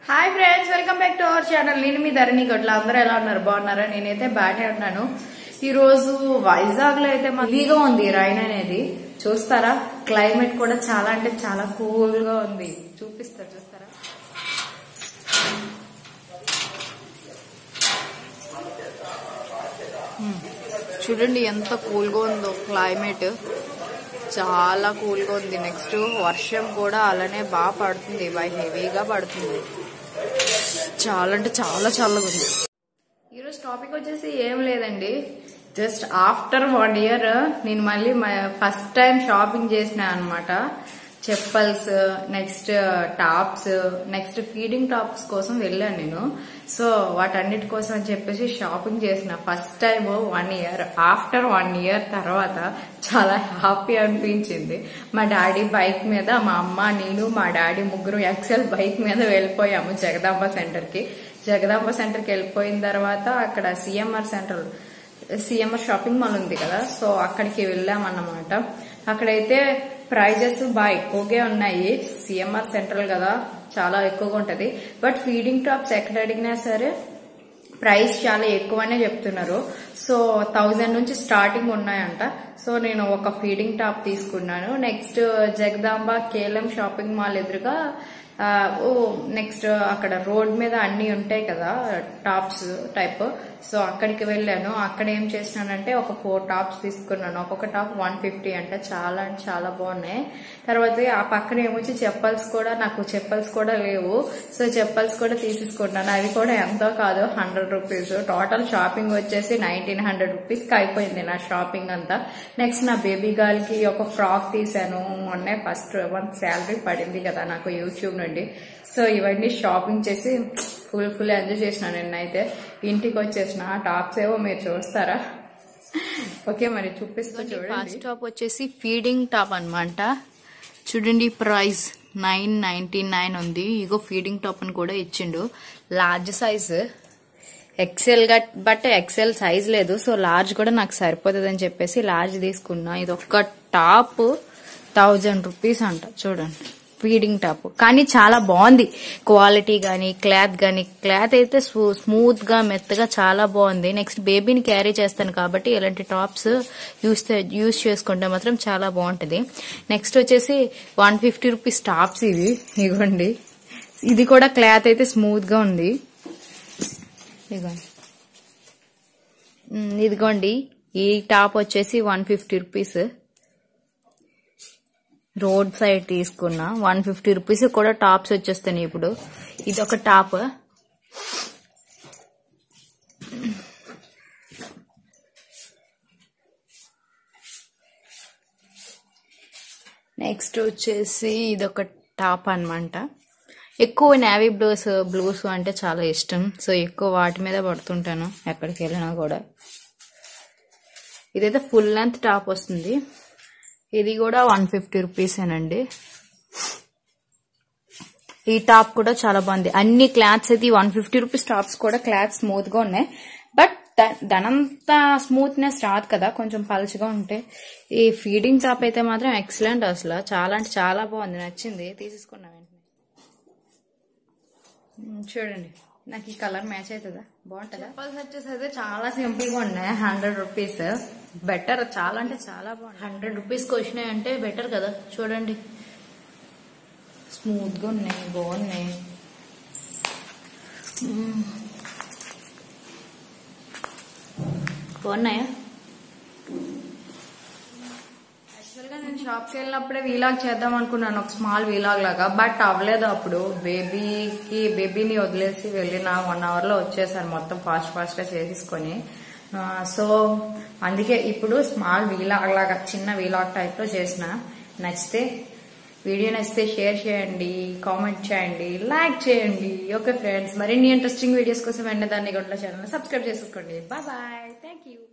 Hi friends welcome back to our channel నేను మీ ధరణి గట్ల అందరూ ఎలా ఉన్నారు బాగున్నారా నేనైతే బాగానే ఉన్నాను ఈ రోజు వైజాగ్ లో అయితే హెవీగా ఉంది రైన్ అనేది చూస్తారా క్లైమేట్ కూడా చాలా అంటే చాలా కూల్ గా ఉంది చూపిస్తారు చూస్తారా హ్మ్. చూడండి ఎంత కూల్ గా ఉందో క్లైమేట్ చాలా కూల్ గా ఉంది నెక్స్ట్ వర్షం కూడా అలానే బాగా పడుతుంది బాగా హెవీగా పడుతుంది చాలా అంటే చాలా చల్లగా ఉంది ఈరోజు టాపిక్ వచ్చేసి ఏం లేదండి జస్ట్ ఆఫ్టర్ వన్ ఇయర్ నేను మళ్ళీ ఫస్ట్ టైం షాపింగ్ చేసిన అనమాట chappals next tops next feeding tops కోసం వెళ్ళాను నేను సో వాటన్నిటి కోసం అని చెప్పేసి షాపింగ్ చేసిన first time one year after one year తర్వాత చాలా హ్యాపీ అనిపించింది మా డాడీ బైక్ మీద మా అమ్మ నేను మా డాడీ ముగ్గురు ఎక్సెల్ బైక్ మీద వెళ్ళిపోయాము జగదాంబ సెంటర్ కి జగదాంబ సెంటర్ కి వెళ్ళిపోయిన తర్వాత అక్కడ CMR centre CMR shopping mall ఉంది కదా సో అక్కడికి వెళ్ళామన్నమాట అక్కడైతే ప్రైజెస్ బాగా ఎక్కువగా ఉన్నాయి సిఎంఆర్ సెంట్రల్ కదా చాలా ఎక్కువగా ఉంటది బట్ ఫీడింగ్ టాప్స్ ఎక్కడ అడిగినా సరే ప్రైస్ చాలా ఎక్కువనే చెప్తున్నారు సో థౌజండ్ నుంచి స్టార్టింగ్ ఉన్నాయంట సో నేను ఒక ఫీడింగ్ టాప్ తీసుకున్నాను నెక్స్ట్ జగదాంబ కేలం షాపింగ్ మాల్ ఎదురుగా ఆ, ఓ నెక్స్ట్ అక్కడ రోడ్ మీద అన్ని ఉంటాయి కదా టాప్స్ టైప్ సో అక్కడికి వెళ్ళాను అక్కడ ఏం చేసినానంటే ఒక ఫోర్ టాప్స్ తీసుకున్నాను ఒక్కొక్క టాప్ వన్ ఫిఫ్టీ అంటే చాలా అంటే చాలా బాగున్నాయి తర్వాత ఆ పక్కన ఏమొచ్చి చెప్పల్స్ కూడా నాకు చెప్పల్స్ కూడా లేవు సో చెప్పల్స్ కూడా తీసేసుకున్నాను అవి కూడా ఎంతో కాదు హండ్రెడ్ రూపీస్ టోటల్ షాపింగ్ వచ్చేసి నైన్టీన్ హండ్రెడ్ రూపీస్ కి అయిపోయింది నా షాపింగ్ అంతా నెక్స్ట్ నా బేబీ గర్ల్ కి ఒక ఫ్రాక్ తీసాను మొన్నే ఫస్ట్ మంత్ శాలరీ పడింది కదా నాకు యూట్యూబ్ నుండి సో ఇవన్నీ షాపింగ్ చేసి ఫుల్ ఫుల్ ఎంజాయ్ చేసిన నిన్నైతే ఇంటికి వచ్చేసిన టాప్స్ ఏవో మీరు చూస్తారా ఓకే మరి చూపిస్తూ చూడండి ఫస్ట్ టాప్ వచ్చేసి ఫీడింగ్ టాప్ అన్నమాట చూడండి ప్రైస్ నైన్ నైన్టీ నైన్ ఉంది ఇగో ఫీడింగ్ టాప్ అని కూడా ఇచ్చిండు లార్జ్ సైజ్ ఎక్సెల్ గా బట్ ఎక్సెల్ సైజ్ లేదు సో లార్జ్ కూడా నాకు సరిపోతుంది అని చెప్పేసి లార్జ్ తీసుకున్నా ఇది ఒక్క టాప్ థౌజండ్ రూపీస్ అంట చూడండి ఫీడింగ్ టాప్ కానీ చాలా బాగుంది క్వాలిటీ గానీ క్లాత్ గానీ క్లాత్ అయితే స్మూత్ గా మెత్తగా చాలా బాగుంది నెక్స్ట్ బేబీని క్యారీ చేస్తాను కాబట్టి ఇలాంటి టాప్స్ యూస్ యూస్ చేసుకుంటే మాత్రం చాలా బాగుంటది నెక్స్ట్ వచ్చేసి వన్ ఫిఫ్టీ రూపీస్ టాప్స్ ఇవి ఇవ్వండి ఇది కూడా క్లాత్ అయితే స్మూత్ గా ఉంది ఇదిగోండి ఉమ్, ఇదిగోండి ఈ టాప్ వచ్చేసి one fifty rupees road side తీసుకున్నా వన్ ఫిఫ్టీ రూపీస్ కూడా టాప్స్ వచ్చేస్తాయి ఇప్పుడు ఇది ఒక టాప్ నెక్స్ట్ వచ్చేసి ఇది ఒక టాప్ అన్నమాట ఎక్కువ నేవీ బ్లూస్ బ్లూస్ అంటే చాలా ఇష్టం సో ఎక్కువ వాటి మీద పడుతుంటాను ఎక్కడికి వెళ్ళినా కూడా ఇదైతే ఫుల్ లెంత్ టాప్ వస్తుంది ఇది కూడా వన్ ఫిఫ్టీ రూపీసేనండి ఈ టాప్ కూడా చాలా బాగుంది అన్ని క్లాత్స్ అయితే వన్ ఫిఫ్టీ రూపీస్ టాప్స్ కూడా క్లాత్ స్మూత్ గా ఉన్నాయి బట్ దానంతా స్మూత్నెస్ రాదు కదా కొంచెం పలుచగా ఉంటే ఈ ఫీడింగ్ టాప్ అయితే మాత్రం ఎక్సలెంట్ అసలు చాలా అంటే చాలా బాగుంది నచ్చింది తీసేసుకున్నా వెంటనే ఉమ్, చూడండి నాకు ఈ కలర్ మ్యాచ్ అవుతుందా బాగుంటుందా చెప్పల్స్ వచ్చేసి అయితే చాలా సింపుల్ గా ఉన్నాయి హండ్రెడ్ రూపీస్ బెటర్ చాలా అంటే చాలా బాగుంది హండ్రెడ్ రూపీస్ కి వచ్చినాయి అంటే బెటర్ కదా చూడండి స్మూత్ గా ఉన్నాయి బాగున్నాయి ఉమ్. బాగున్నాయా యాక్చువల్గా నేను షాప్కి వెళ్ళినప్పుడే వీలాగ్ చేద్దాం అనుకున్నాను ఒక స్మాల్ వీలాగ్ లాగా బట్ అవ్వలేదు అప్పుడు బేబీకి బేబీని వదిలేసి వెళ్ళిన వన్ అవర్ లో వచ్చేసాను మొత్తం ఫాస్ట్ ఫాస్ట్ గా చేసేసుకొని ఆ, సో అందుకే ఇప్పుడు స్మాల్ వీలాగ్ లాగా చిన్న వీలాగ్ టైప్ లో చేసిన నచ్చితే వీడియో నచ్చితే షేర్ చేయండి కామెంట్ చేయండి లైక్ చేయండి ఓకే ఫ్రెండ్స్ మరిన్ని ఇంట్రెస్టింగ్ వీడియోస్ కోసం వెంటనే దాన్ని గంటల ఛానల్ సబ్స్క్రైబ్ చేసుకోండి బాయ్ బాయ్ థ్యాంక్ యూ